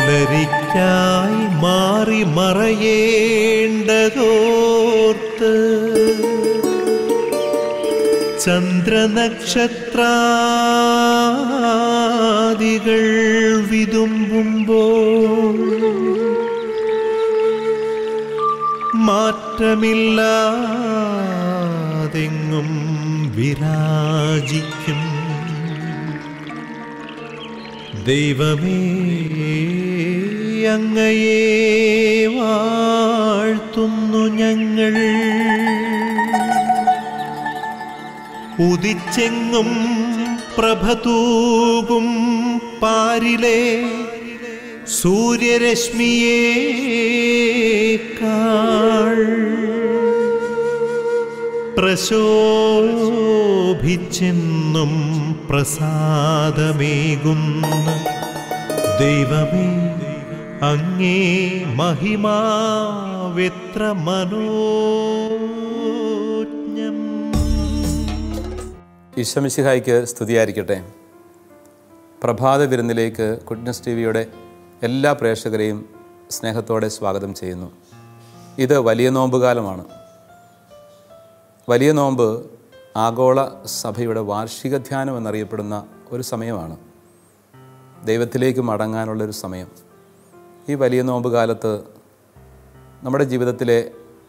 പുലരിക്കായി മാറി മറയേണ്ടതോർത്ത് ചന്ദ്രനക്ഷത്രാദികൾ വിതുമ്പുമ്പോൾ മാറ്റമില്ലാതെങ്ങും വിരാജിക്കും ദൈവമേ അങ്ങയെ വാഴ്ത്തുന്നു ഞങ്ങൾ ഉദിച്ചെങ്ങും പ്രഭതൂകും പാരിലെ സൂര്യരശ്മിയേക്കാൾ പ്രശോഭിച്ചെന്നും പ്രസാദമേകുന്ന ദൈവമേ അങ്ങേ മഹിമാവെത്ര മനോജ്ഞം ഈശ്വമിശിഹായ്ക്ക് സ്തുതിയായിരിക്കട്ടെ പ്രഭാത വിരുന്നിലേക്ക് കുഡ്നസ് ടി വിയുടെ എല്ലാ പ്രേക്ഷകരെയും സ്നേഹത്തോടെ സ്വാഗതം ചെയ്യുന്നു ഇത് വലിയ നോമ്പുകാലമാണ് വലിയ നോമ്പ് ആഗോള സഭയുടെ വാർഷിക ധ്യാനം എന്നറിയപ്പെടുന്ന ഒരു സമയമാണ് ദൈവത്തിലേക്ക് മടങ്ങാനുള്ളൊരു സമയം ഈ വലിയ നോമ്പ് കാലത്ത് നമ്മുടെ ജീവിതത്തിലെ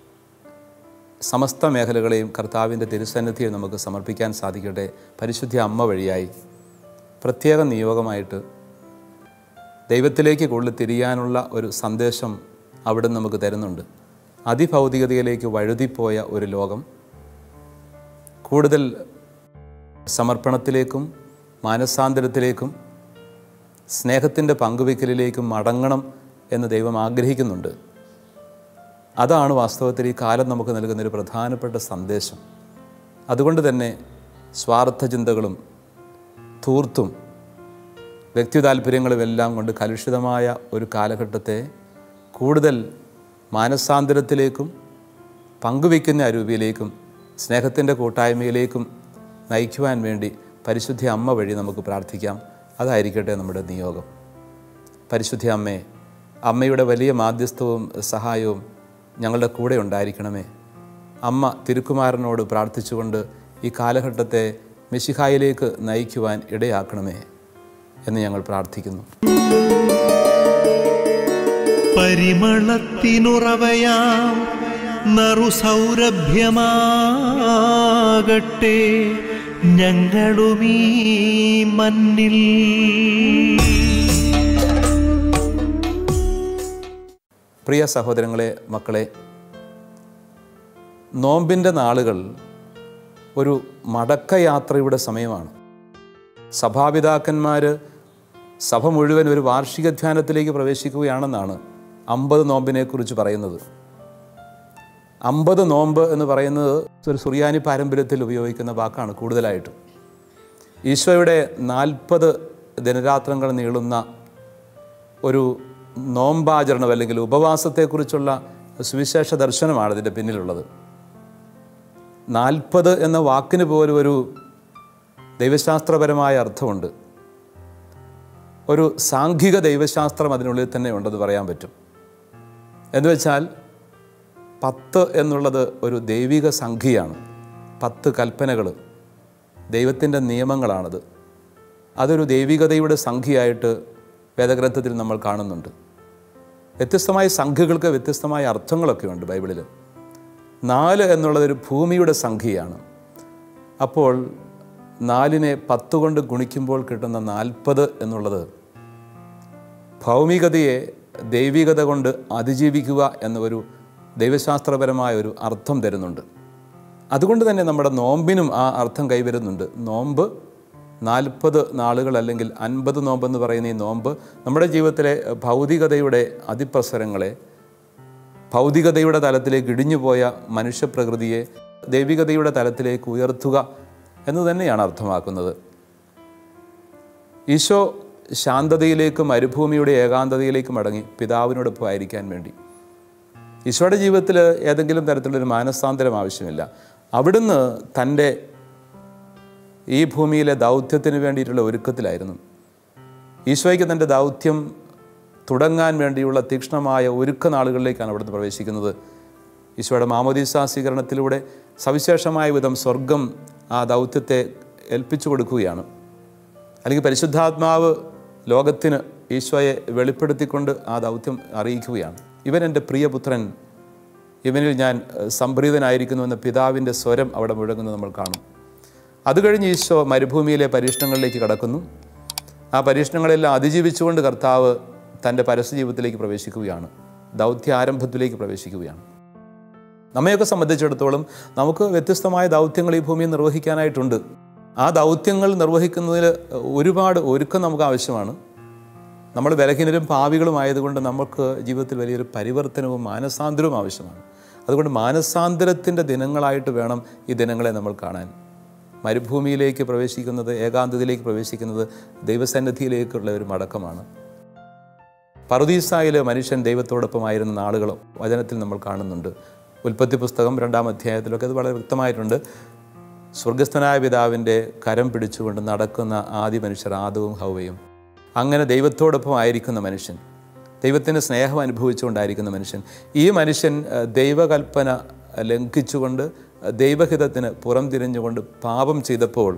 സമസ്ത മേഖലകളെയും കർത്താവിൻ്റെ തിരുസന്നിധിയിൽ നമുക്ക് സമർപ്പിക്കാൻ സാധിക്കട്ടെ പരിശുദ്ധ അമ്മ വഴിയായി പ്രത്യേക നിയോഗമായിട്ട് ദൈവത്തിലേക്ക് കൂടുതൽ തിരിയാനുള്ള ഒരു സന്ദേശം അവിടെ നമുക്ക് തരുന്നുണ്ട് അതിഭൗതികതയിലേക്ക് വഴുതിപ്പോയ ഒരു ലോകം കൂടുതൽ സമർപ്പണത്തിലേക്കും മാനസാന്തരത്തിലേക്കും സ്നേഹത്തിൻ്റെ പങ്കുവയ്ക്കലിലേക്കും മടങ്ങണം എന്ന് ദൈവം ആഗ്രഹിക്കുന്നുണ്ട് അതാണ് വാസ്തവത്തിൽ ഈ കാലം നമുക്ക് നൽകുന്നൊരു പ്രധാനപ്പെട്ട സന്ദേശം അതുകൊണ്ട് തന്നെ സ്വാർത്ഥ ചിന്തകളും ധൂർത്തും വ്യക്തി താല്പര്യങ്ങളും എല്ലാം കൊണ്ട് കലുഷിതമായ ഒരു കാലഘട്ടത്തെ കൂടുതൽ മാനസാന്തരത്തിലേക്കും പങ്കുവയ്ക്കുന്ന അരൂപിയിലേക്കും സ്നേഹത്തിൻ്റെ കൂട്ടായ്മയിലേക്കും നയിക്കുവാൻ വേണ്ടി പരിശുദ്ധ അമ്മ വഴി നമുക്ക് പ്രാർത്ഥിക്കാം അതായിരിക്കട്ടെ നമ്മുടെ നിയോഗം പരിശുദ്ധ അമ്മേ അമ്മയുടെ വലിയ മാധ്യസ്ഥവും സഹായവും ഞങ്ങളുടെ കൂടെ ഉണ്ടായിരിക്കണമേ അമ്മ തിരുക്കുമാരനോട് പ്രാർത്ഥിച്ചുകൊണ്ട് ഈ കാലഘട്ടത്തെ മിശിഹായിലേക്ക് നയിക്കുവാൻ ഇടയാക്കണമേ എന്ന് ഞങ്ങൾ പ്രാർത്ഥിക്കുന്നു പരിമളത്തിനുറവയാം നറുസൗരഭ്യമാകട്ടെ ഞങ്ങളുമീ മണ്ണിൽ പ്രിയ സഹോദരങ്ങളെ മക്കളെ നോമ്പിൻ്റെ നാളുകൾ ഒരു മടക്കയാത്രയുടെ സമയമാണ് സഭാപിതാക്കന്മാർ സഭ മുഴുവൻ ഒരു വാർഷിക ധ്യാനത്തിലേക്ക് പ്രവേശിക്കുകയാണെന്നാണ് അമ്പത് നോമ്പിനെക്കുറിച്ച് പറയുന്നത് അമ്പത് നോമ്പ് എന്ന് പറയുന്നത് ഒരു സുറിയാനി പാരമ്പര്യത്തിൽ ഉപയോഗിക്കുന്ന വാക്കാണ് കൂടുതലായിട്ടും ഈശോയുടെ നാൽപ്പത് ദിനരാത്രങ്ങൾ നീളുന്ന ഒരു നോമ്പാചരണം അല്ലെങ്കിൽ ഉപവാസത്തെക്കുറിച്ചുള്ള സുവിശേഷ ദർശനമാണ് ഇതിൻ്റെ പിന്നിലുള്ളത് നാൽപ്പത് എന്ന വാക്കിന് പോലും ഒരു ദൈവശാസ്ത്രപരമായ അർത്ഥമുണ്ട് ഒരു സാംഘിക ദൈവശാസ്ത്രം അതിനുള്ളിൽ തന്നെ ഉണ്ടെന്ന് പറയാൻ പറ്റും എന്ന് വെച്ചാൽ പത്ത് എന്നുള്ളത് ഒരു ദൈവിക സംഖ്യയാണ് പത്ത് കൽപ്പനകൾ ദൈവത്തിൻ്റെ നിയമങ്ങളാണത് അതൊരു ദൈവികതയുടെ സംഖ്യയായിട്ട് വേദഗ്രന്ഥത്തിൽ നമ്മൾ കാണുന്നുണ്ട് വ്യത്യസ്തമായ സംഖ്യകൾക്ക് വ്യത്യസ്തമായ അർത്ഥങ്ങളൊക്കെ ഉണ്ട് ബൈബിളിൽ നാല് എന്നുള്ളത് ഒരു ഭൂമിയുടെ സംഖ്യയാണ് അപ്പോൾ നാലിനെ പത്ത് കൊണ്ട് ഗുണിക്കുമ്പോൾ കിട്ടുന്ന നാൽപ്പത് എന്നുള്ളത് ഭൗമികതയെ ദൈവികത കൊണ്ട് അതിജീവിക്കുക എന്ന ഒരു ദൈവശാസ്ത്രപരമായ ഒരു അർത്ഥം തരുന്നുണ്ട് അതുകൊണ്ട് തന്നെ നമ്മുടെ നോമ്പിനും ആ അർത്ഥം കൈവരുന്നുണ്ട് നോമ്പ് നാൽപ്പത് നാളുകൾ അല്ലെങ്കിൽ അൻപത് നോമ്പെന്ന് പറയുന്ന ഈ നോമ്പ് നമ്മുടെ ജീവിതത്തിലെ ഭൗതികതയുടെ അതിപ്രസരങ്ങളെ ഭൗതികതയുടെ തലത്തിലേക്ക് ഇടിഞ്ഞുപോയ മനുഷ്യപ്രകൃതിയെ ദൈവികതയുടെ തലത്തിലേക്ക് ഉയർത്തുക എന്ന് തന്നെയാണ് അർത്ഥമാക്കുന്നത് ഈശോ ശാന്തതയിലേക്കും മരുഭൂമിയുടെ ഏകാന്തതയിലേക്കും മടങ്ങി പിതാവിനോടൊപ്പം ആയിരിക്കാൻ വേണ്ടി ഈശോയുടെ ജീവിതത്തിൽ ഏതെങ്കിലും തരത്തിലുള്ളൊരു മാനസാന്തരം ആവശ്യമില്ല അവിടുന്ന് തൻ്റെ ഈ ഭൂമിയിലെ ദൗത്യത്തിന് വേണ്ടിയിട്ടുള്ള ഒരുക്കത്തിലായിരുന്നു ഈശോയ്ക്ക് തൻ്റെ ദൗത്യം തുടങ്ങാൻ വേണ്ടിയുള്ള തീക്ഷ്ണമായ ഒരുക്ക നാളുകളിലേക്കാണ് അവിടുന്ന് പ്രവേശിക്കുന്നത് ഈശോയുടെ മാമോദീസ സ്വീകരണത്തിലൂടെ സവിശേഷമായ വിധം സ്വർഗം ആ ദൗത്യത്തെ ഏൽപ്പിച്ചു കൊടുക്കുകയാണ് അല്ലെങ്കിൽ പരിശുദ്ധാത്മാവ് ലോകത്തിന് ഈശോയെ വെളിപ്പെടുത്തിക്കൊണ്ട് ആ ദൗത്യം അറിയിക്കുകയാണ് ഇവൻ എൻ്റെ പ്രിയപുത്രൻ ഇവനിൽ ഞാൻ ഏഹ്, സംപ്രീതനായിരിക്കുന്നു എന്ന പിതാവിൻ്റെ സ്വരം അവിടെ മുഴങ്ങുന്നത് നമ്മൾ കാണും അത് കഴിഞ്ഞ് ഈശോ മരുഭൂമിയിലെ പരീക്ഷണങ്ങളിലേക്ക് കടക്കുന്നു ആ പരീക്ഷണങ്ങളെല്ലാം അതിജീവിച്ചുകൊണ്ട് കർത്താവ് തൻ്റെ പരസ്യ ജീവിതത്തിലേക്ക് പ്രവേശിക്കുകയാണ് ദൗത്യ ആരംഭത്തിലേക്ക് പ്രവേശിക്കുകയാണ് നമ്മയൊക്കെ സംബന്ധിച്ചിടത്തോളം നമുക്ക് വ്യത്യസ്തമായ ദൗത്യങ്ങൾ ഈ ഭൂമിയിൽ നിർവഹിക്കാനായിട്ടുണ്ട് ആ ദൗത്യങ്ങൾ നിർവഹിക്കുന്നതിൽ ഒരുപാട് ഒരുക്കം നമുക്ക് ആവശ്യമാണ് നമ്മൾ ബലഹീനരും പാവികളും ആയതുകൊണ്ട് നമുക്ക് ജീവിതത്തിൽ വലിയൊരു പരിവർത്തനവും മാനസാന്തരവും ആവശ്യമാണ് അതുകൊണ്ട് മാനസാന്തരത്തിൻ്റെ ദിനങ്ങളായിട്ട് വേണം ഈ ദിനങ്ങളെ നമ്മൾ കാണാൻ മരുഭൂമിയിലേക്ക് പ്രവേശിക്കുന്നത് ഏകാന്തതയിലേക്ക് പ്രവേശിക്കുന്നത് ദൈവസന്നിധിയിലേക്കുള്ള ഒരു മടക്കമാണ് പറുദീസായിൽ മനുഷ്യൻ ദൈവത്തോടൊപ്പമായിരുന്ന നാളുകളും വചനത്തിൽ നമ്മൾ കാണുന്നുണ്ട് ഉൽപ്പത്തി പുസ്തകം രണ്ടാം അധ്യായത്തിലൊക്കെ അത് വളരെ വ്യക്തമായിട്ടുണ്ട് സ്വർഗസ്ഥനായ പിതാവിൻ്റെ കരം പിടിച്ചുകൊണ്ട് നടക്കുന്ന ആദ്യ മനുഷ്യർ ആദവും ഹൗവയും അങ്ങനെ ദൈവത്തോടൊപ്പം ആയിരിക്കുന്ന മനുഷ്യൻ ദൈവത്തിൻ്റെ സ്നേഹം അനുഭവിച്ചുകൊണ്ടായിരിക്കുന്ന മനുഷ്യൻ ഈ മനുഷ്യൻ ഏഹ്, ദൈവകൽപ്പന ലംഘിച്ചുകൊണ്ട് ഏഹ്, ദൈവഹിതത്തിന് പുറം തിരിഞ്ഞുകൊണ്ട് പാപം ചെയ്തപ്പോൾ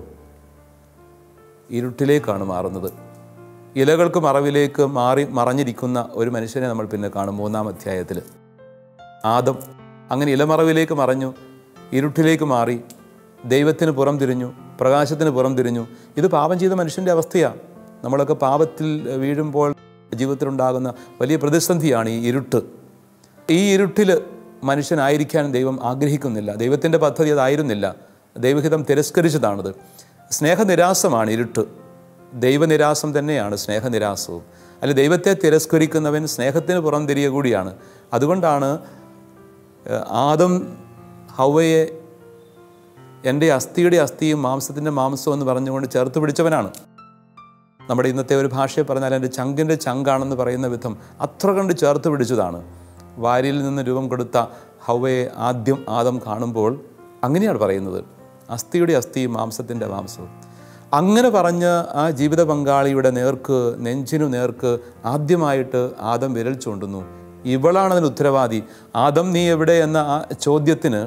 ഇരുട്ടിലേക്കാണ് മാറുന്നത് ഇലകൾക്ക് മറവിലേക്ക് മാറി മറഞ്ഞിരിക്കുന്ന ഒരു മനുഷ്യനെ നമ്മൾ പിന്നെ കാണും മൂന്നാം അധ്യായത്തിൽ ആദം അങ്ങനെ ഇലമറവിലേക്ക് മറഞ്ഞു ഇരുട്ടിലേക്ക് മാറി ദൈവത്തിന് പുറം തിരിഞ്ഞു പ്രകാശത്തിന് പുറം തിരിഞ്ഞു ഇത് പാപം ചെയ്ത മനുഷ്യൻ്റെ അവസ്ഥയാണ് നമ്മളൊക്കെ പാപത്തിൽ വീഴുമ്പോൾ ജീവിതത്തിലുണ്ടാകുന്ന വലിയ പ്രതിസന്ധിയാണ് ഈ ഇരുട്ട് ഈ ഇരുട്ടിൽ മനുഷ്യനായിരിക്കാൻ ദൈവം ആഗ്രഹിക്കുന്നില്ല ദൈവത്തിൻ്റെ പദ്ധതി അതായിരുന്നില്ല ദൈവഹിതം തിരസ്കരിച്ചതാണത് സ്നേഹനിരാസമാണ് ഇരുട്ട് ദൈവനിരാസം തന്നെയാണ് സ്നേഹനിരാസവും അല്ലെ ദൈവത്തെ തിരസ്കരിക്കുന്നവൻ സ്നേഹത്തിന് പുറംതിരിയ കൂടിയാണ് അതുകൊണ്ടാണ് ഏഹ്, ആദം ഹൗവയെ എൻ്റെ അസ്ഥിയുടെ അസ്ഥിയും മാംസത്തിൻ്റെ മാംസവും എന്ന് പറഞ്ഞുകൊണ്ട് ചേർത്ത് പിടിച്ചവനാണ് നമ്മുടെ ഇന്നത്തെ ഒരു ഭാഷയെ പറഞ്ഞാൽ എൻ്റെ ചങ്കിൻ്റെ ചങ്കാണെന്ന് പറയുന്ന വിധം അത്ര കണ്ട് ചേർത്ത് പിടിച്ചതാണ് വാരിയിൽ നിന്ന് രൂപം കൊടുത്ത ഹൗവയെ ആദ്യം ആദം കാണുമ്പോൾ അങ്ങനെയാണ് പറയുന്നത് അസ്ഥിയുടെ അസ്ഥിയും മാംസത്തിൻ്റെ മാംസവും അങ്ങനെ പറഞ്ഞ് ആ ജീവിത പങ്കാളിയുടെ നേർക്ക് നെഞ്ചിനു നേർക്ക് ആദ്യമായിട്ട് ആദം വിരൽ ചൂണ്ടുന്നു ഇവളാണ് അതിന് ഉത്തരവാദി ആദം നീ എവിടെ എന്ന ആ ചോദ്യത്തിന്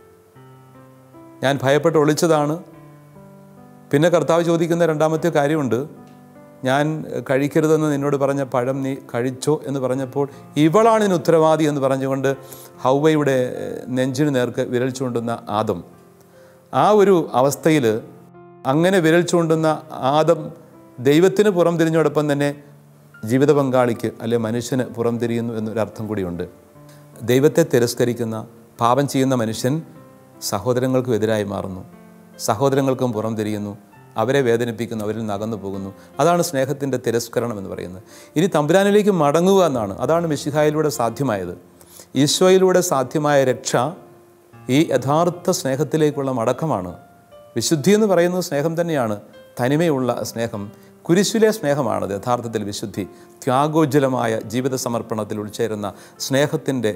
ഞാൻ ഭയപ്പെട്ട് ഒളിച്ചതാണ് പിന്നെ കർത്താവ് ചോദിക്കുന്ന രണ്ടാമത്തെ കാര്യമുണ്ട് ഞാൻ കഴിക്കരുതെന്ന് നിന്നോട് പറഞ്ഞ പഴം നീ കഴിച്ചോ എന്ന് പറഞ്ഞപ്പോൾ ഇവളാണ് ഇതിന് ഉത്തരവാദി എന്ന് പറഞ്ഞുകൊണ്ട് ഹൗവയുടെ ഏഹ്, നെഞ്ചിന് നേർക്ക് വിരൽ ചൂണ്ടുന്ന ആദം ആ ഒരു അവസ്ഥയിൽ അങ്ങനെ വിരൽ ചൂണ്ടുന്ന ആദം ദൈവത്തിന് പുറം തിരിഞ്ഞോടൊപ്പം തന്നെ ജീവിത പങ്കാളിക്ക് അല്ലെ മനുഷ്യന് പുറം തിരിയുന്നു എന്നൊരർത്ഥം കൂടിയുണ്ട് ദൈവത്തെ തിരസ്കരിക്കുന്ന പാപം ചെയ്യുന്ന മനുഷ്യൻ സഹോദരങ്ങൾക്കും എതിരായി മാറുന്നു സഹോദരങ്ങൾക്കും പുറം തിരിയുന്നു അവരെ വേദനിപ്പിക്കുന്നു അവരിൽ നിന്ന് അകന്നു പോകുന്നു അതാണ് സ്നേഹത്തിൻ്റെ തിരസ്കരണം എന്ന് പറയുന്നത് ഇനി തമ്പുരാനിലേക്ക് മടങ്ങുക എന്നാണ് അതാണ് മിശിഹായിലൂടെ സാധ്യമായത് ഈശോയിലൂടെ സാധ്യമായ രക്ഷ ഈ യഥാർത്ഥ സ്നേഹത്തിലേക്കുള്ള മടക്കമാണ് വിശുദ്ധി എന്ന് പറയുന്നത് സ്നേഹം തന്നെയാണ് തനിമയുള്ള സ്നേഹം കുരിശിലെ സ്നേഹമാണത് യഥാർത്ഥത്തിൽ വിശുദ്ധി ത്യാഗോജ്വലമായ ജീവിത സമർപ്പണത്തിൽ ഉൾച്ചേരുന്ന സ്നേഹത്തിൻ്റെ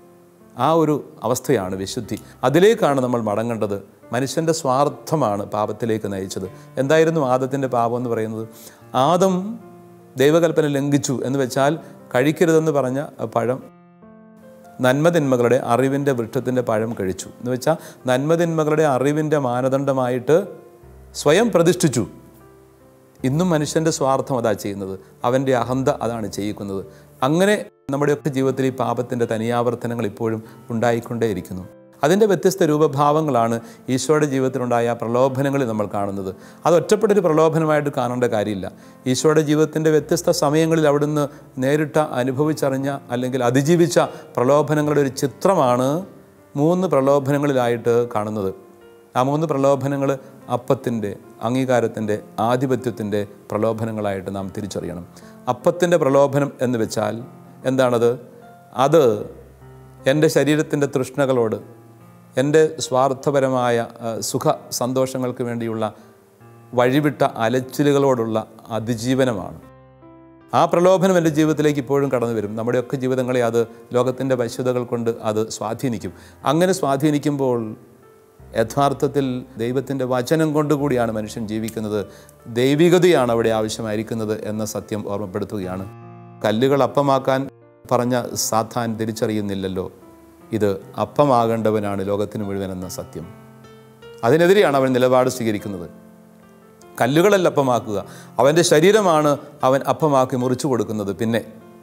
ആ ഒരു അവസ്ഥയാണ് വിശുദ്ധി അതിലേക്കാണ് നമ്മൾ മടങ്ങേണ്ടത് മനുഷ്യൻ്റെ സ്വാർത്ഥമാണ് പാപത്തിലേക്ക് നയിച്ചത് എന്തായിരുന്നു ആദത്തിൻ്റെ പാപം എന്ന് പറയുന്നത് ആദം ദൈവകൽപ്പന ലംഘിച്ചു എന്ന് വെച്ചാൽ കഴിക്കരുതെന്ന് പറഞ്ഞ പഴം നന്മതിന്മകളുടെ അറിവിൻ്റെ വൃക്ഷത്തിൻ്റെ പഴം കഴിച്ചു എന്ന് വെച്ചാൽ നന്മതിന്മകളുടെ അറിവിൻ്റെ മാനദണ്ഡമായിട്ട് സ്വയം പ്രതിഷ്ഠിച്ചു ഇന്നും മനുഷ്യൻ്റെ സ്വാർത്ഥം അതാ ചെയ്യുന്നത് അവൻ്റെ അഹന്ത അതാണ് ചെയ്യിക്കുന്നത് അങ്ങനെ നമ്മുടെയൊക്കെ ജീവിതത്തിൽ ഈ പാപത്തിൻ്റെ തനിയാവർത്തനങ്ങൾ ഇപ്പോഴും ഉണ്ടായിക്കൊണ്ടേയിരിക്കുന്നു അതിൻ്റെ വ്യത്യസ്ത രൂപഭാവങ്ങളാണ് ഈശോയുടെ ജീവിതത്തിലുണ്ടായ ആ പ്രലോഭനങ്ങളിൽ നമ്മൾ കാണുന്നത് അത് ഒറ്റപ്പെട്ടൊരു പ്രലോഭനമായിട്ട് കാണേണ്ട കാര്യമില്ല ഈശോയുടെ ജീവിതത്തിൻ്റെ വ്യത്യസ്ത സമയങ്ങളിൽ അവിടുന്ന് നേരിട്ട അനുഭവിച്ചറിഞ്ഞ അല്ലെങ്കിൽ അതിജീവിച്ച പ്രലോഭനങ്ങളുടെ ഒരു ചിത്രമാണ് മൂന്ന് പ്രലോഭനങ്ങളിലായിട്ട് കാണുന്നത് ആ മൂന്ന് പ്രലോഭനങ്ങൾ അപ്പത്തിൻ്റെ അംഗീകാരത്തിൻ്റെ ആധിപത്യത്തിൻ്റെ പ്രലോഭനങ്ങളായിട്ട് നാം തിരിച്ചറിയണം അപ്പത്തിൻ്റെ പ്രലോഭനം എന്ന് വെച്ചാൽ എന്താണത് അത് എൻ്റെ ശരീരത്തിൻ്റെ തൃഷ്ണകളോട് എൻ്റെ സ്വാർത്ഥപരമായ ആ, സുഖ സന്തോഷങ്ങൾക്ക് വേണ്ടിയുള്ള വഴിവിട്ട അലച്ചിലുകളോടുള്ള അതിജീവനമാണ് ആ പ്രലോഭനം എൻ്റെ ജീവിതത്തിലേക്ക് ഇപ്പോഴും കടന്നു വരും നമ്മുടെയൊക്കെ ജീവിതങ്ങളെ അത് ലോകത്തിൻ്റെ വശ്യതകൾ കൊണ്ട് അത് സ്വാധീനിക്കും അങ്ങനെ സ്വാധീനിക്കുമ്പോൾ യഥാർത്ഥത്തിൽ ദൈവത്തിൻ്റെ വചനം കൊണ്ടുകൂടിയാണ് മനുഷ്യൻ ജീവിക്കുന്നത് ദൈവികതയാണ് അവിടെ ആവശ്യമായിരിക്കുന്നത് എന്ന സത്യം ഓർമ്മപ്പെടുത്തുകയാണ് കല്ലുകൾ അപ്പമാക്കാൻ പറഞ്ഞ സാത്താൻ തിരിച്ചറിയുന്നില്ലല്ലോ ഇത് അപ്പമാകേണ്ടവനാണ് ലോകത്തിന് മുഴുവൻ എന്ന സത്യം അതിനെതിരെയാണ് അവൻ നിലപാട് സ്വീകരിക്കുന്നത് കല്ലുകളല്ല അപ്പമാക്കുക അവൻ്റെ ശരീരമാണ് അവൻ അപ്പമാക്കി മുറിച്ചു കൊടുക്കുന്നത് പിന്നെ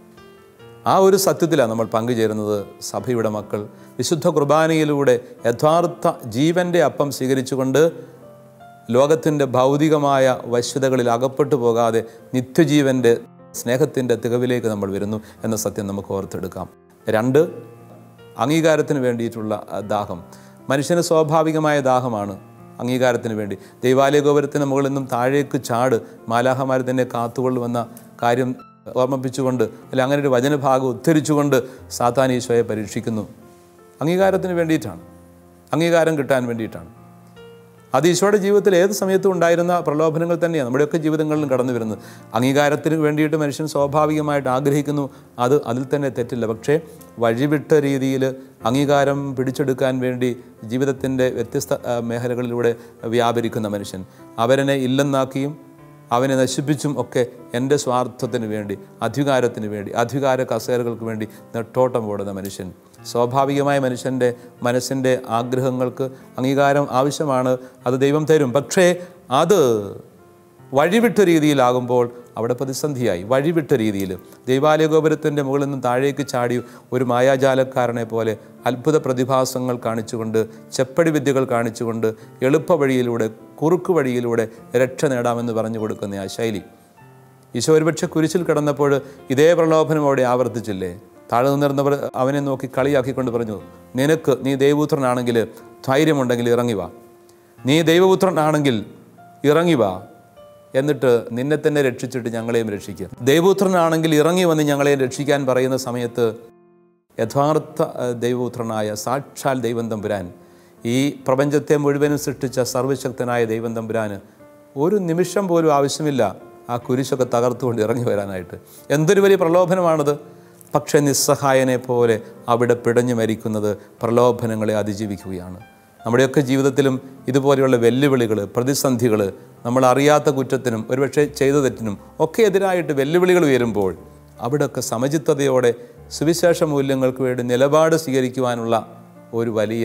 ആ ഒരു സത്യത്തിലാണ് നമ്മൾ പങ്കുചേരുന്നത് സഭയുടെ മക്കൾ വിശുദ്ധ കുർബാനയിലൂടെ യഥാർത്ഥ ജീവൻ്റെ അപ്പം സ്വീകരിച്ചുകൊണ്ട് ലോകത്തിൻ്റെ ഭൗതികമായ വശ്യതകളിൽ അകപ്പെട്ടു പോകാതെ നിത്യജീവൻ്റെ സ്നേഹത്തിൻ്റെ തികവിലേക്ക് നമ്മൾ വരുന്നു എന്ന സത്യം നമുക്ക് ഓർത്തെടുക്കാം രണ്ട് അംഗീകാരത്തിന് വേണ്ടിയിട്ടുള്ള ആ, ദാഹം മനുഷ്യന് സ്വാഭാവികമായ ദാഹമാണ് അംഗീകാരത്തിന് വേണ്ടി ദൈവാലയ ഗോപുരത്തിന് മുകളിൽ നിന്നും താഴേക്ക് ചാട് മാലാഹമാർ തന്നെ കാത്തുകൊള്ളുമെന്ന കാര്യം ഓർമ്മിപ്പിച്ചുകൊണ്ട് അല്ല അങ്ങനെ ഒരു വചനഭാഗം ഉദ്ധരിച്ചുകൊണ്ട് സാത്താൻ ഈശോയെ പരീക്ഷിക്കുന്നു അംഗീകാരത്തിന് വേണ്ടിയിട്ടാണ് അംഗീകാരം കിട്ടാൻ വേണ്ടിയിട്ടാണ് അത് ഈശോയുടെ ജീവിതത്തിൽ ഏത് സമയത്തും ഉണ്ടായിരുന്ന പ്രലോഭനങ്ങൾ തന്നെയാണ് നമ്മുടെയൊക്കെ ജീവിതങ്ങളിലും കടന്നു വരുന്നത് അംഗീകാരത്തിന് വേണ്ടിയിട്ട് മനുഷ്യൻ സ്വാഭാവികമായിട്ട് ആഗ്രഹിക്കുന്നു അത് അതിൽ തന്നെ തെറ്റില്ല പക്ഷേ വഴിവിട്ട രീതിയിൽ അംഗീകാരം പിടിച്ചെടുക്കാൻ വേണ്ടി ജീവിതത്തിൻ്റെ വ്യത്യസ്ത ആ, മേഖലകളിലൂടെ വ്യാപരിക്കുന്ന മനുഷ്യൻ അവരനെ ഇല്ലെന്നാക്കിയും അവനെ നശിപ്പിച്ചും ഒക്കെ എൻ്റെ സ്വാർത്ഥത്തിന് വേണ്ടി അധികാരത്തിന് വേണ്ടി അധികാര കസേരകൾക്ക് വേണ്ടി നെട്ടോട്ടം ഓടുന്ന മനുഷ്യൻ സ്വാഭാവികമായ മനുഷ്യൻ്റെ മനസ്സിൻ്റെ ആഗ്രഹങ്ങൾക്ക് അംഗീകാരം ആവശ്യമാണ് അത് ദൈവം തരും പക്ഷേ അത് വഴിവിട്ട രീതിയിലാകുമ്പോൾ അവിടെ പ്രതിസന്ധിയായി വഴിവിട്ട രീതിയിൽ ദൈവാലയ ഗോപുരത്തിൻ്റെ മുകളിൽ നിന്നും താഴേക്ക് ചാടി ഒരു മായാജാലക്കാരനെ പോലെ അത്ഭുത പ്രതിഭാസങ്ങൾ കാണിച്ചുകൊണ്ട് ചെപ്പടി വിദ്യകൾ കാണിച്ചുകൊണ്ട് എളുപ്പ വഴിയിലൂടെ കുറുക്ക് വഴിയിലൂടെ രക്ഷ നേടാമെന്ന് പറഞ്ഞു കൊടുക്കുന്ന ആ ശൈലി ഈശോ ഒരുപക്ഷെ കുരിശിൽ കിടന്നപ്പോൾ ഇതേ പ്രലോഭനം അവിടെ ആവർത്തിച്ചില്ലേ താഴെ നിന്നിരുന്നവർ അവനെ നോക്കി കളിയാക്കിക്കൊണ്ട് പറഞ്ഞു നിനക്ക് നീ ദൈവപുത്രനാണെങ്കിൽ ധൈര്യമുണ്ടെങ്കിൽ ഇറങ്ങി വാ നീ ദൈവപുത്രനാണെങ്കിൽ ഇറങ്ങി വാ എന്നിട്ട് നിന്നെ തന്നെ രക്ഷിച്ചിട്ട് ഞങ്ങളെയും രക്ഷിക്കുക ദൈവപുത്രനാണെങ്കിൽ ഇറങ്ങി വന്ന് ഞങ്ങളെയും രക്ഷിക്കാൻ പറയുന്ന സമയത്ത് യഥാർത്ഥ അഹ്, ദൈവപുത്രനായ സാക്ഷാൽ ദൈവം തമ്പുരാൻ ഈ പ്രപഞ്ചത്തെ മുഴുവനും സൃഷ്ടിച്ച സർവശക്തനായ ദൈവം തമ്പുരാന് ഒരു നിമിഷം പോലും ആവശ്യമില്ല ആ കുരിശൊക്കെ തകർത്തുകൊണ്ട് ഇറങ്ങി വരാനായിട്ട് എന്തൊരു വലിയ പ്രലോഭനമാണത് പക്ഷേ നിസ്സഹായനെ പോലെ അവിടെ പിടഞ്ഞു മരിക്കുന്നത് പ്രലോഭനങ്ങളെ അതിജീവിക്കുകയാണ് നമ്മുടെയൊക്കെ ജീവിതത്തിലും ഇതുപോലെയുള്ള വെല്ലുവിളികൾ പ്രതിസന്ധികൾ നമ്മൾ അറിയാത്ത കുറ്റത്തിനും ഒരുപക്ഷെ ചെയ്ത തെറ്റിനും ഒക്കെ എതിരായിട്ട് വെല്ലുവിളികൾ ഉയരുമ്പോൾ അവിടെയൊക്കെ സമചിത്തതയോടെ സുവിശേഷ മൂല്യങ്ങൾക്ക് വേണ്ടി നിലപാട് സ്വീകരിക്കുവാനുള്ള ഒരു വലിയ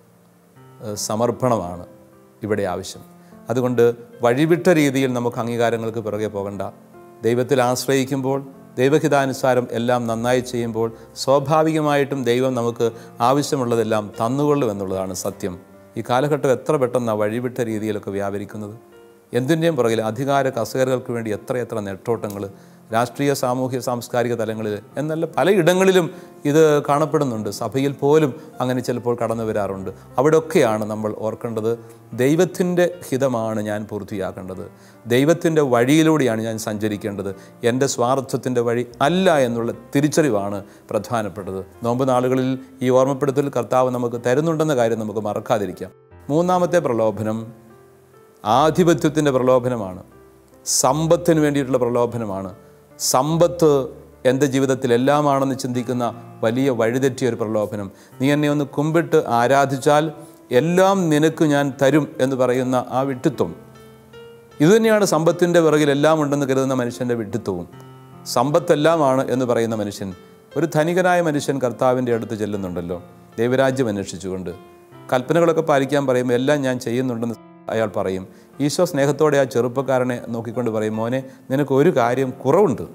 ഏഹ്, സമർപ്പണമാണ് ഇവിടെ ആവശ്യം അതുകൊണ്ട് വഴിവിട്ട രീതിയിൽ നമുക്ക് അംഗീകാരങ്ങൾക്ക് പിറകെ പോകണ്ട ദൈവത്തിൽ ആശ്രയിക്കുമ്പോൾ ദൈവഹിതാനുസാരം എല്ലാം നന്നായി ചെയ്യുമ്പോൾ സ്വാഭാവികമായിട്ടും ദൈവം നമുക്ക് ആവശ്യമുള്ളതെല്ലാം തന്നുകൊള്ളും എന്നുള്ളതാണ് സത്യം ഈ കാലഘട്ടം എത്ര പെട്ടെന്നാണ് വഴിവിട്ട രീതിയിലൊക്കെ വ്യാപരിക്കുന്നത് എന്തിൻ്റെയും പുറകിൽ അധികാര കസേരകൾക്ക് വേണ്ടി എത്രയെത്ര നെട്ടോട്ടങ്ങൾ രാഷ്ട്രീയ സാമൂഹ്യ സാംസ്കാരിക തലങ്ങളിൽ എന്നല്ല പലയിടങ്ങളിലും ഇത് കാണപ്പെടുന്നുണ്ട് സഭയിൽ പോലും അങ്ങനെ ചിലപ്പോൾ കടന്നു വരാറുണ്ട് അവിടെയൊക്കെയാണ് നമ്മൾ ഓർക്കേണ്ടത് ദൈവത്തിൻ്റെ ഹിതമാണ് ഞാൻ പൂർത്തിയാക്കേണ്ടത് ദൈവത്തിൻ്റെ വഴിയിലൂടെയാണ് ഞാൻ സഞ്ചരിക്കേണ്ടത് എൻ്റെ സ്വാർത്ഥത്തിൻ്റെ വഴി അല്ല എന്നുള്ള തിരിച്ചറിവാണ് പ്രധാനപ്പെട്ടത് നോമ്പ് നാളുകളിൽ ഈ ഓർമ്മപ്പെടുത്തൽ കർത്താവ് നമുക്ക് തരുന്നുണ്ടെന്ന കാര്യം നമുക്ക് മറക്കാതിരിക്കാം മൂന്നാമത്തെ പ്രലോഭനം ആധിപത്യത്തിൻ്റെ പ്രലോഭനമാണ് സമ്പത്തിന് വേണ്ടിയിട്ടുള്ള പ്രലോഭനമാണ് സമ്പത്ത് എൻ്റെ ജീവിതത്തിൽ എല്ലാമാണെന്ന് ചിന്തിക്കുന്ന വലിയ വഴിതെറ്റിയ ഒരു പ്രലോഭനം നീ എന്നെ ഒന്ന് കുമ്പിട്ട് ആരാധിച്ചാൽ എല്ലാം നിനക്ക് ഞാൻ തരും എന്ന് പറയുന്ന ആ വിട്ടിത്വം ഇതുതന്നെയാണ് സമ്പത്തിൻ്റെ പിറകിൽ എല്ലാം ഉണ്ടെന്ന് കരുതുന്ന മനുഷ്യൻ്റെ വിഡിത്വവും സമ്പത്തെല്ലാമാണ് എന്ന് പറയുന്ന മനുഷ്യൻ ഒരു ധനികനായ മനുഷ്യൻ കർത്താവിൻ്റെ അടുത്ത് ചെല്ലുന്നുണ്ടല്ലോ ദൈവരാജ്യം അന്വേഷിച്ചുകൊണ്ട് കൽപ്പനകളൊക്കെ പാലിക്കാൻ പറയുമ്പോൾ എല്ലാം ഞാൻ ചെയ്യുന്നുണ്ടെന്ന് അയാൾ പറയും ഈശോ സ്നേഹത്തോടെ ആ ചെറുപ്പക്കാരനെ നോക്കിക്കൊണ്ട് പറയും മോനെ നിനക്ക് ഒരു കാര്യം കുറവുണ്ട്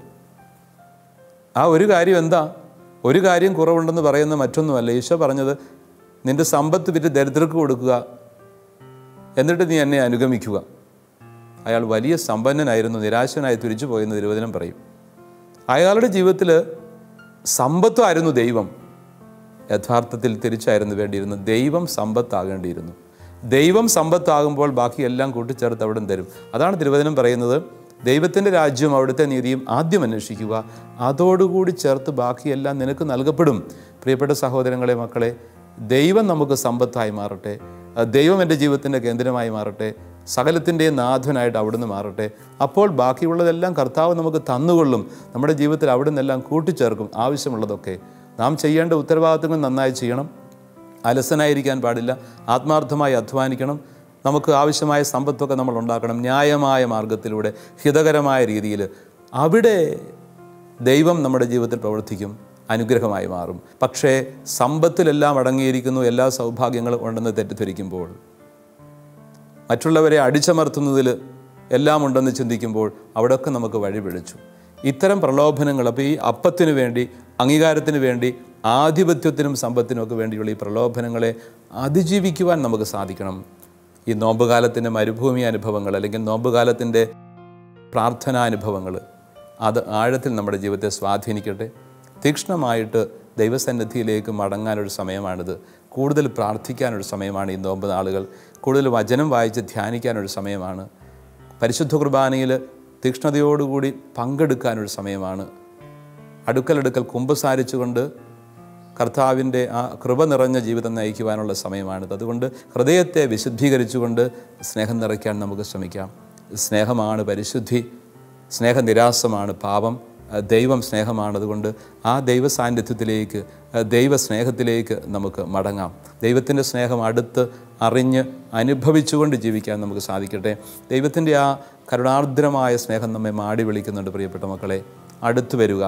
ആ ഒരു കാര്യം എന്താ ഒരു കാര്യം കുറവുണ്ടെന്ന് പറയുന്ന മറ്റൊന്നുമല്ല ഈശോ പറഞ്ഞത് നിന്റെ സമ്പത്ത് വിറ്റ് ദരിദ്രർക്ക് കൊടുക്കുക എന്നിട്ട് നീ എന്നെ അനുഗമിക്കുക അയാൾ വലിയ സമ്പന്നനായിരുന്നു നിരാശനായി തിരിച്ചു പോയെന്ന് തിരുവചനം പറയും അയാളുടെ ജീവിതത്തിൽ സമ്പത്തായിരുന്നു ദൈവം യഥാർത്ഥത്തിൽ തിരിച്ചായിരുന്നു വേണ്ടിയിരുന്നത് ദൈവം സമ്പത്താകേണ്ടിയിരുന്നു ദൈവം സമ്പത്താകുമ്പോൾ ബാക്കിയെല്ലാം കൂട്ടിച്ചേർത്ത് അവിടെ തരും അതാണ് തിരുവചനം പറയുന്നത് ദൈവത്തിൻ്റെ രാജ്യവും അവിടുത്തെ നീതിയും ആദ്യം അന്വേഷിക്കുക അതോടുകൂടി ചേർത്ത് ബാക്കിയെല്ലാം നിനക്ക് നൽകപ്പെടും പ്രിയപ്പെട്ട സഹോദരങ്ങളെ മക്കളെ ദൈവം നമുക്ക് സമ്പത്തായി മാറട്ടെ ആ ദൈവം എൻ്റെ ജീവിതത്തിൻ്റെ കേന്ദ്രമായി മാറട്ടെ സകലത്തിൻ്റെയും നാഥനായിട്ട് അവിടുന്ന് മാറട്ടെ അപ്പോൾ ബാക്കിയുള്ളതെല്ലാം കർത്താവ് നമുക്ക് തന്നുകൊള്ളും നമ്മുടെ ജീവിതത്തിൽ അവിടുന്ന് എല്ലാം കൂട്ടിച്ചേർക്കും ആവശ്യമുള്ളതൊക്കെ നാം ചെയ്യേണ്ട ഉത്തരവാദിത്തങ്ങൾ നന്നായി ചെയ്യണം അലസനായിരിക്കാൻ പാടില്ല ആത്മാർത്ഥമായി അധ്വാനിക്കണം നമുക്ക് ആവശ്യമായ സമ്പത്തൊക്കെ നമ്മൾ ഉണ്ടാക്കണം ന്യായമായ മാർഗത്തിലൂടെ ഹിതകരമായ രീതിയിൽ അവിടെ ദൈവം നമ്മുടെ ജീവിതത്തിൽ പ്രവർത്തിക്കും അനുഗ്രഹമായി മാറും പക്ഷേ സമ്പത്തിലെല്ലാം അടങ്ങിയിരിക്കുന്നു എല്ലാ സൗഭാഗ്യങ്ങളും ഉണ്ടെന്ന് തെറ്റിദ്ധരിക്കുമ്പോൾ മറ്റുള്ളവരെ അടിച്ചമർത്തുന്നതിൽ എല്ലാം ഉണ്ടെന്ന് ചിന്തിക്കുമ്പോൾ അവിടെയൊക്കെ നമുക്ക് വഴിപിഴച്ചു ഇത്തരം പ്രലോഭനങ്ങൾ അപ്പോൾ ഈ അപ്പത്തിനു വേണ്ടി അംഗീകാരത്തിന് വേണ്ടി ആധിപത്യത്തിനും സമ്പത്തിനും ഒക്കെ വേണ്ടിയുള്ള ഈ പ്രലോഭനങ്ങളെ അതിജീവിക്കുവാൻ നമുക്ക് സാധിക്കണം ഈ നോമ്പുകാലത്തിൻ്റെ മരുഭൂമി അനുഭവങ്ങൾ അല്ലെങ്കിൽ നോമ്പുകാലത്തിൻ്റെ പ്രാർത്ഥനാനുഭവങ്ങൾ അത് ആഴത്തിൽ നമ്മുടെ ജീവിതത്തെ സ്വാധീനിക്കട്ടെ തീക്ഷ്ണമായിട്ട് ദൈവസന്നിധിയിലേക്ക് മടങ്ങാനൊരു സമയമാണിത് കൂടുതൽ പ്രാർത്ഥിക്കാനൊരു സമയമാണ് ഈ നോമ്പ് നാളുകൾ കൂടുതൽ വചനം വായിച്ച് ധ്യാനിക്കാനൊരു സമയമാണ് പരിശുദ്ധ കുർബാനയിൽ തീക്ഷ്ണതയോടുകൂടി പങ്കെടുക്കാനൊരു സമയമാണ് അടുക്കലടുക്കൽ കുമ്പസാരിച്ചുകൊണ്ട് കർത്താവിൻ്റെ ആ കൃപ നിറഞ്ഞ ജീവിതം നയിക്കുവാനുള്ള സമയമാണിത് അതുകൊണ്ട് ഹൃദയത്തെ വിശുദ്ധീകരിച്ചുകൊണ്ട് സ്നേഹം നിറയ്ക്കാൻ നമുക്ക് ശ്രമിക്കാം സ്നേഹമാണ് പരിശുദ്ധി സ്നേഹനിരാസമാണ് പാപം അഹ് ദൈവം സ്നേഹമാണ് അതുകൊണ്ട് ആ ദൈവ സാന്നിധ്യത്തിലേക്ക് അഹ് ദൈവ സ്നേഹത്തിലേക്ക് നമുക്ക് മടങ്ങാം ദൈവത്തിൻ്റെ സ്നേഹം അടുത്ത് അറിഞ്ഞ് അനുഭവിച്ചുകൊണ്ട് ജീവിക്കാൻ നമുക്ക് സാധിക്കട്ടെ ദൈവത്തിൻ്റെ ആ കരുണാർദ്രമായ സ്നേഹം നമ്മെ മാടി വിളിക്കുന്നുണ്ട് പ്രിയപ്പെട്ട മക്കളെ അടുത്ത് വരിക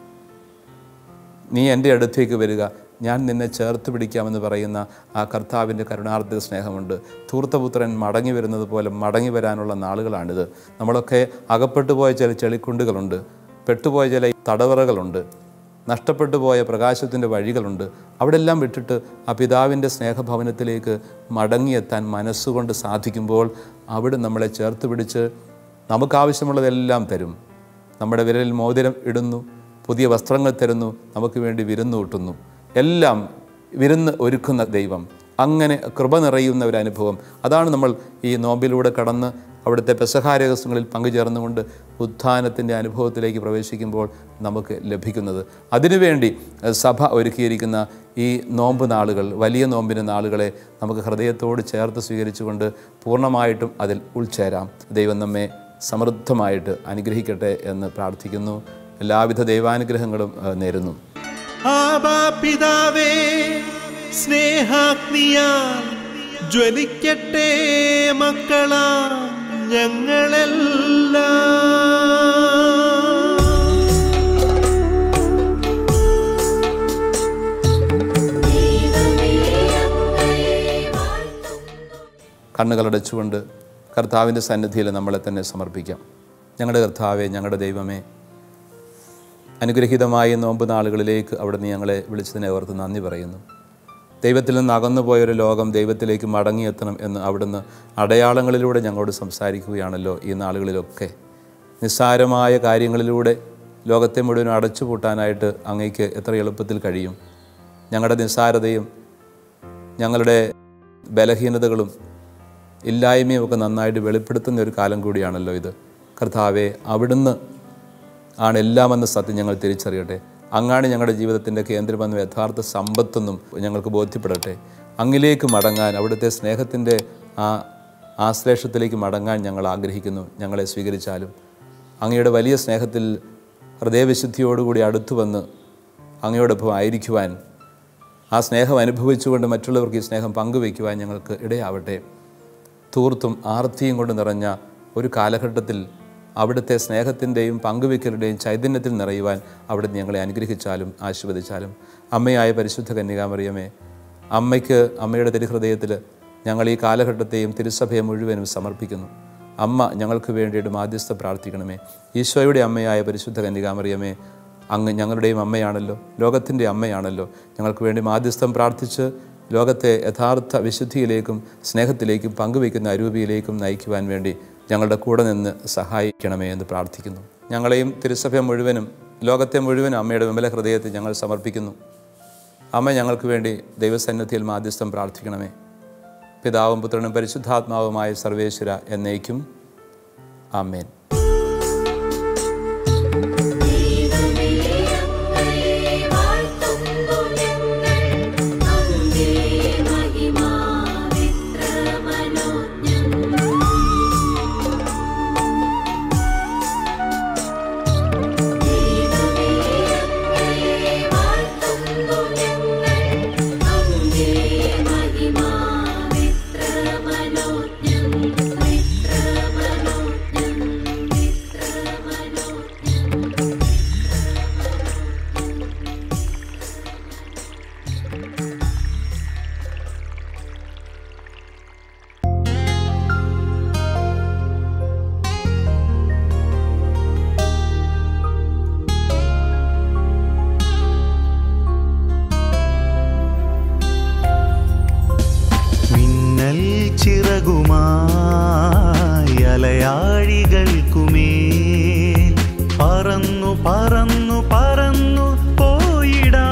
നീ എൻ്റെ അടുത്തേക്ക് വരിക ഞാൻ നിന്നെ ചേർത്ത് പിടിക്കാമെന്ന് പറയുന്ന ആ കർത്താവിൻ്റെ കരുണാർദ്ര സ്നേഹമുണ്ട് ധൂർത്തപുത്രൻ മടങ്ങി വരുന്നത് പോലെ മടങ്ങി വരാനുള്ള നാളുകളാണിത് നമ്മളൊക്കെ അകപ്പെട്ടു പോയ ചില ചെളിക്കുണ്ടുകളുണ്ട് പെട്ടുപോയ ചില തടവറകളുണ്ട് നഷ്ടപ്പെട്ടു പോയ പ്രകാശത്തിൻ്റെ വഴികളുണ്ട് അവിടെ എല്ലാം വിട്ടിട്ട് ആ പിതാവിൻ്റെ സ്നേഹഭവനത്തിലേക്ക് മടങ്ങിയെത്താൻ മനസ്സുകൊണ്ട് സാധിക്കുമ്പോൾ അവിടെ നമ്മളെ ചേർത്ത് പിടിച്ച് നമുക്കാവശ്യമുള്ളതെല്ലാം തരും നമ്മുടെ വിരലിൽ മോതിരം ഇടുന്നു പുതിയ വസ്ത്രങ്ങൾ തരുന്നു നമുക്ക് വേണ്ടി വിരുന്ന് കൂട്ടുന്നു എല്ലാം വിരുന്ന് ഒരുക്കുന്ന ദൈവം അങ്ങനെ കൃപ നിറയുന്ന ഒരു അനുഭവം അതാണ് നമ്മൾ ഈ നോമ്പിലൂടെ കടന്ന് അവിടുത്തെ പെസഹാരഹസ്യങ്ങളിൽ പങ്കുചേർന്നുകൊണ്ട് ഉത്ഥാനത്തിൻ്റെ അനുഭവത്തിലേക്ക് പ്രവേശിക്കുമ്പോൾ നമുക്ക് ലഭിക്കുന്നത് അതിനുവേണ്ടി ഏഹ്, സഭ ഒരുക്കിയിരിക്കുന്ന ഈ നോമ്പ് നാളുകൾ വലിയ നോമ്പിൻ്റെ നാളുകളെ നമുക്ക് ഹൃദയത്തോട് ചേർത്ത് സ്വീകരിച്ചുകൊണ്ട് പൂർണ്ണമായിട്ടും അതിൽ ഉൾച്ചേരാം ദൈവം നമ്മെ സമൃദ്ധമായിട്ട് അനുഗ്രഹിക്കട്ടെ എന്ന് പ്രാർത്ഥിക്കുന്നു എല്ലാവിധ ദൈവാനുഗ്രഹങ്ങളും ഏഹ്, നേരുന്നു ആബാ പിതാവേ സ്നേഹാഗ്നിയാൽ ജ്വലിക്കട്ടെ മക്കളാ ഞങ്ങളെല്ലാം കണ്ണുകളടച്ചുകൊണ്ട് കർത്താവിൻ്റെ സന്നിധിയിൽ നമ്മളെ തന്നെ സമർപ്പിക്കാം ഞങ്ങളുടെ കർത്താവെ ഞങ്ങളുടെ ദൈവമേ അനുഗ്രഹീതമായ നോമ്പ് നാളുകളിലേക്ക് അവിടുന്ന് ഞങ്ങളെ വിളിച്ചതിനെ ഓർത്ത് നന്ദി പറയുന്നു ദൈവത്തിൽ നിന്ന് അകന്നുപോയൊരു ലോകം ദൈവത്തിലേക്ക് മടങ്ങിയെത്തണം എന്ന് അവിടുന്ന് അടയാളങ്ങളിലൂടെ ഞങ്ങളോട് സംസാരിക്കുകയാണല്ലോ ഈ നാളുകളിലൊക്കെ നിസ്സാരമായ കാര്യങ്ങളിലൂടെ ലോകത്തെ മുഴുവൻ അടച്ചുപൂട്ടാനായിട്ട് അങ്ങേക്ക് എത്ര എളുപ്പത്തിൽ കഴിയും ഞങ്ങളുടെ നിസ്സാരതയും ഞങ്ങളുടെ ബലഹീനതകളും ഇല്ലായ്മയും ഒക്കെ നന്നായിട്ട് വെളിപ്പെടുത്തുന്ന ഒരു കാലം കൂടിയാണല്ലോ ഇത് കർത്താവെ അവിടുന്ന് ആണ് എല്ലാമെന്ന സത്യം ഞങ്ങൾ തിരിച്ചറിയട്ടെ അങ്ങാണ് ഞങ്ങളുടെ ജീവിതത്തിൻ്റെ കേന്ദ്രമെന്നും യഥാർത്ഥ സമ്പത്തെന്നും ഞങ്ങൾക്ക് ബോധ്യപ്പെടട്ടെ അങ്ങിലേക്ക് മടങ്ങാൻ അവിടുത്തെ സ്നേഹത്തിൻ്റെ ആ ആശ്ലേഷത്തിലേക്ക് മടങ്ങാൻ ഞങ്ങൾ ആഗ്രഹിക്കുന്നു ഞങ്ങളെ സ്വീകരിച്ചാലും അങ്ങയുടെ വലിയ സ്നേഹത്തിൽ ഹൃദയവിശുദ്ധിയോടുകൂടി അടുത്തു വന്ന് അങ്ങയോടൊപ്പം ആയിരിക്കുവാൻ ആ സ്നേഹം അനുഭവിച്ചുകൊണ്ട് മറ്റുള്ളവർക്ക് ഈ സ്നേഹം പങ്കുവയ്ക്കുവാൻ ഞങ്ങൾക്ക് ഇടയാവട്ടെ തൂർത്തും ആർത്തിയും കൊണ്ട് നിറഞ്ഞ ഒരു കാലഘട്ടത്തിൽ അവിടുത്തെ സ്നേഹത്തിൻ്റെയും പങ്കുവയ്ക്കലുടെയും ചൈതന്യത്തിൽ നിറയുവാൻ അവിടുന്ന് ഞങ്ങളെ അനുഗ്രഹിച്ചാലും ആശീർവദിച്ചാലും അമ്മയായ പരിശുദ്ധ കന്യകാമറിയമേ അമ്മയ്ക്ക് അമ്മയുടെ തിരുഹൃദയത്തിൽ ഞങ്ങൾ ഈ കാലഘട്ടത്തെയും തിരുസഭയെ മുഴുവനും സമർപ്പിക്കുന്നു അമ്മ ഞങ്ങൾക്ക് വേണ്ടിയിട്ട് മാധ്യസ്ഥ പ്രാർത്ഥിക്കണമേ ഈശോയുടെ അമ്മയായ പരിശുദ്ധ കന്യകാമറിയമേ അങ്ങ് ഞങ്ങളുടെയും അമ്മയാണല്ലോ ലോകത്തിൻ്റെ അമ്മയാണല്ലോ ഞങ്ങൾക്ക് വേണ്ടി മാധ്യസ്ഥം പ്രാർത്ഥിച്ച് ലോകത്തെ യഥാർത്ഥ വിശുദ്ധിയിലേക്കും സ്നേഹത്തിലേക്കും പങ്കുവയ്ക്കുന്ന അരൂപിയിലേക്കും നയിക്കുവാൻ വേണ്ടി ഞങ്ങളുടെ കൂടെ നിന്ന് സഹായിക്കണമേ എന്ന് പ്രാർത്ഥിക്കുന്നു ഞങ്ങളെയും തിരുസഭ മുഴുവനും ലോകത്തെ മുഴുവനും അമ്മയുടെ വിമല ഹൃദയത്തിൽ ഞങ്ങൾ സമർപ്പിക്കുന്നു അമ്മ ഞങ്ങൾക്ക് വേണ്ടി ദൈവസന്നിധിയിൽ മാധ്യസ്ഥം പ്രാർത്ഥിക്കണമേ പിതാവും പുത്രനും പരിശുദ്ധാത്മാവുമായ സർവേശ്വര എന്നേക്കും ആമേൻ ചിറകുമായി അലയാഴികൾക്കുമേൽ പറന്നു പറന്നു പറന്നു പോയിടാ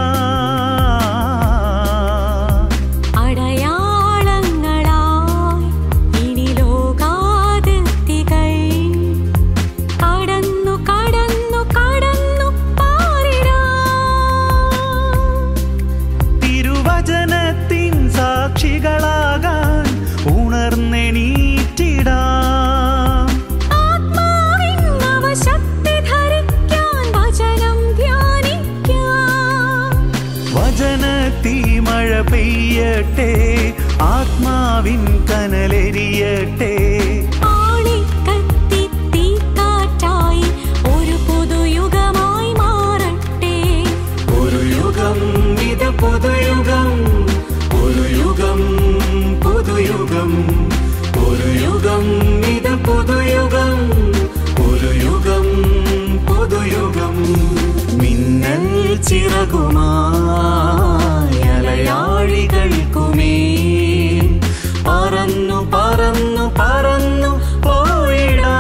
അടയാളങ്ങളായി ഇനി ലോകാതിർത്തികൾ കടന്നു കടന്നു കടന്നു പാറിടാം തിരുവചനത്തിൻ സാക്ഷികളാകാൻ ഉണർന്നെണീറ്റിടാം ആത്മാവിൻ നവശക്തി ധരിക്കാൻ വചനം ധ്യാനിക്കാം വചനത്തീ മഴ പെയ്യട്ടെ ആത്മാവിൻ കനലെരിയട്ടെ ആളിക്കത്തി തീക്കാറ്റായി ഒരു പുതുയുഗമായി മാറട്ടെ ഒരു യുഗം ഇത് പുതുയുഗം ഒരു യുഗം പുതുയുഗം ഒരു യുഗം ഇത് പുതുയുഗം ഒരു യുഗം പുതുയുഗം മിന്നൽ ചിറകുമായി അലയാഴികൾക്കുമേൽ പറന്നു പറന്നു പറന്നു പോയിടാ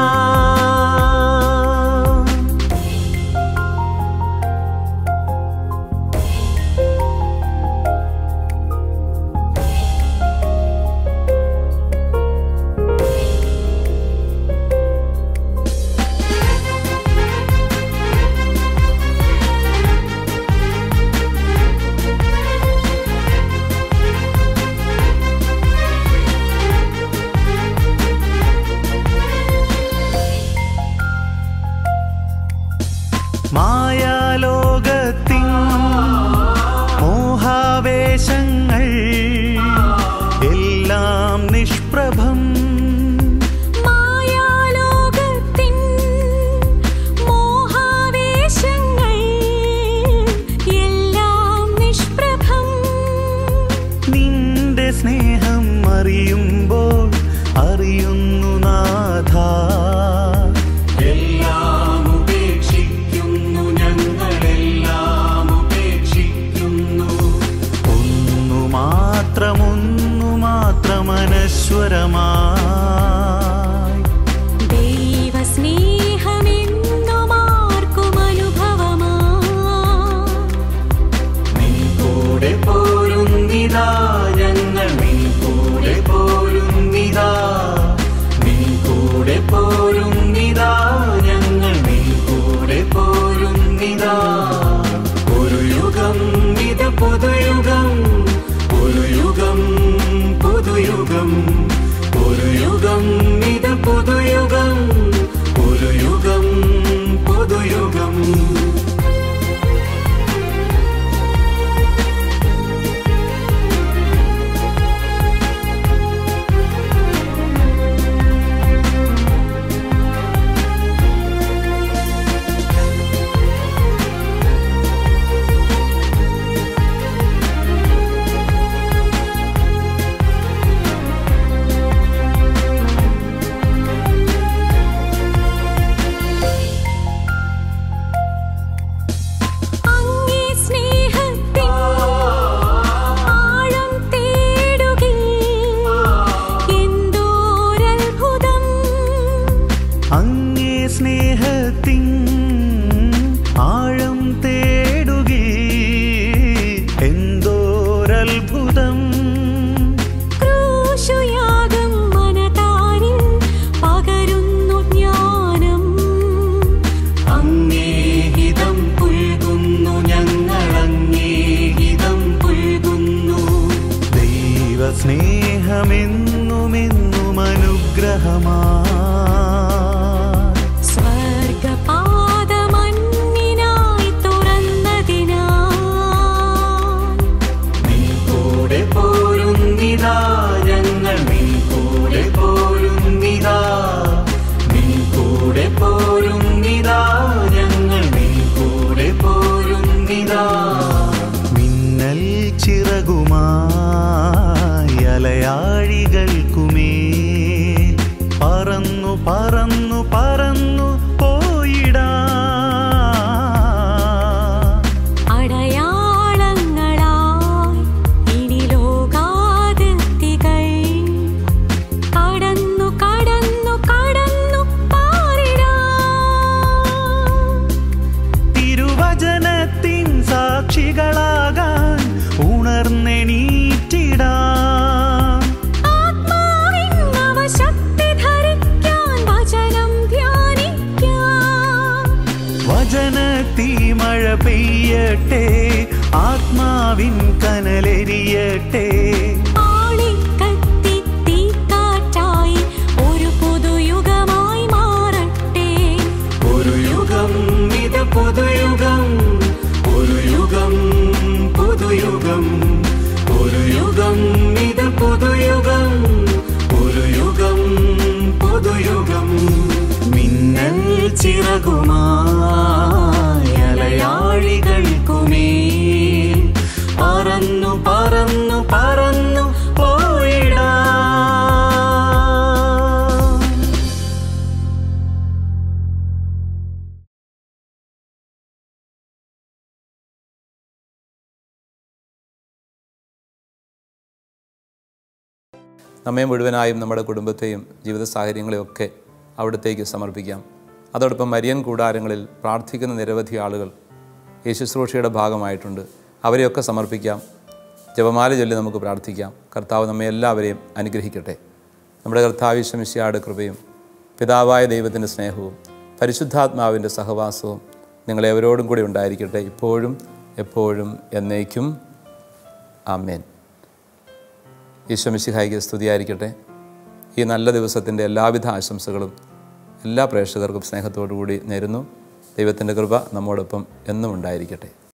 മായാലോകത്തിൻ മോഹാവേശങ്ങൾ എല്ലാം നിഷ്പ്രഭം മായാലോകത്തിൻ മോഹാവേശങ്ങൾ എല്ലാം നിഷ്പ്രഭം നിന്റെ സ്നേഹം അറിയുമ്പോൾ അറിയുന്നു നാഥ എല്ലാം ഉപേക്ഷിക്കുന്നു ഞങ്ങളെല്ലാം ഉപേക്ഷിക്കുന്നു ഒന്നു മാത്രം ഒന്നു മാത്രം അനശ്വരമായി ദൈവസ്നേഹമെന്നും ആർക്കും അനുഭവമാ നിൻ കൂടെ പോരുന്നിതാ ഞങ്ങൾ നിൻ കൂടെ പോരുന്നിതാ നിൻ കൂടെ പോരുന്നിതാ ഞങ്ങൾ നിൻ കൂടെ പോരുന്നിതാ ഒരു യുഗം ഇത് പുതുയുഗം ഒരു യുഗം പുതുയുഗം ഒരു യുഗം ഇത് പുതുയുഗം ഒരു യുഗം പുതുയുഗം അങ്ങേ സ്നേഹത്തിൻ ആഴം തേടുകിൽ എന്തോരത്ഭുതം അങ്ങേ സ്നേഹത്തിൻ ആഴം തേടുകേ എന്തോരത്ഭുതം ക്രൂശുയാഗം മനതാരിൽ പകരുന്നു ജ്ഞാനം അങ്ങേഹിതം പുൽകുന്നു ഞങ്ങൾ അങ്ങേഹിതം പുൽകുന്നു ദൈവസ്നേഹമെന്നുമെന്നും അനുഗ്രഹമാ സ്വർഗപാദമന്നിനായി തുറന്നതിനാൽ നിൻ കൂടെ പോരുന്നിതാ ഞങ്ങൾ നിൻ കൂടെ പോരുന്നിതാ നിൻ കൂടെ പോരുന്നിതാ ഞങ്ങൾ നിൻ കൂടെ പോരുന്നിതാ മിന്നൽ ചിറകുമായി അലയാഴികൾക്കുമേൽ പറന്നു പറ ആത്മാവിൻ കനലെരിയട്ടെ ആളിക്കത്തി തീക്കാറ്റായി ഒരു പുതുയുഗമായി മാറട്ടെ ഒരു യുഗം ഇത് പുതുയുഗം ഒരു യുഗം പുതുയുഗം ഒരു യുഗം ഇത് പുതുയുഗം ഒരു യുഗം പുതുയുഗം മിന്നൽ ചിറകുമായി അലയാഴികൾക്കുമേൽ പറന്നു പറന്നു പറന്നു പോയിടാം നമ്മെ മുഴുവനായും നമ്മുടെ കുടുംബത്തെയും ജീവിത സാഹചര്യങ്ങളെയും ഒക്കെ അവിടത്തേക്ക് സമർപ്പിക്കാം അതോടൊപ്പം മരിയൻ കൂടാരങ്ങളിൽ പ്രാർത്ഥിക്കുന്ന നിരവധി ആളുകൾ ഈ ശുശ്രൂഷയുടെ ഭാഗമായിട്ടുണ്ട് അവരെയൊക്കെ സമർപ്പിക്കാം ജപമാല ചൊല്ലി നമുക്ക് പ്രാർത്ഥിക്കാം കർത്താവ് നമ്മെ എല്ലാവരെയും അനുഗ്രഹിക്കട്ടെ നമ്മുടെ കർത്താവ് ശമിശിയാട് കൃപയും പിതാവായ ദൈവത്തിൻ്റെ സ്നേഹവും പരിശുദ്ധാത്മാവിൻ്റെ സഹവാസവും നിങ്ങളെവരോടും കൂടി ഉണ്ടായിരിക്കട്ടെ ഇപ്പോഴും എപ്പോഴും എന്നേക്കും ആമേൻ ഈശ്വമിശിഹായിക്ക് സ്തുതിയായിരിക്കട്ടെ ഈ നല്ല ദിവസത്തിൻ്റെ എല്ലാവിധ ആശംസകളും എല്ലാ പ്രേക്ഷകർക്കും സ്നേഹത്തോടു കൂടി നേരുന്നു ദൈവത്തിൻ്റെ കൃപ നമ്മോടൊപ്പം എന്നും ഉണ്ടായിരിക്കട്ടെ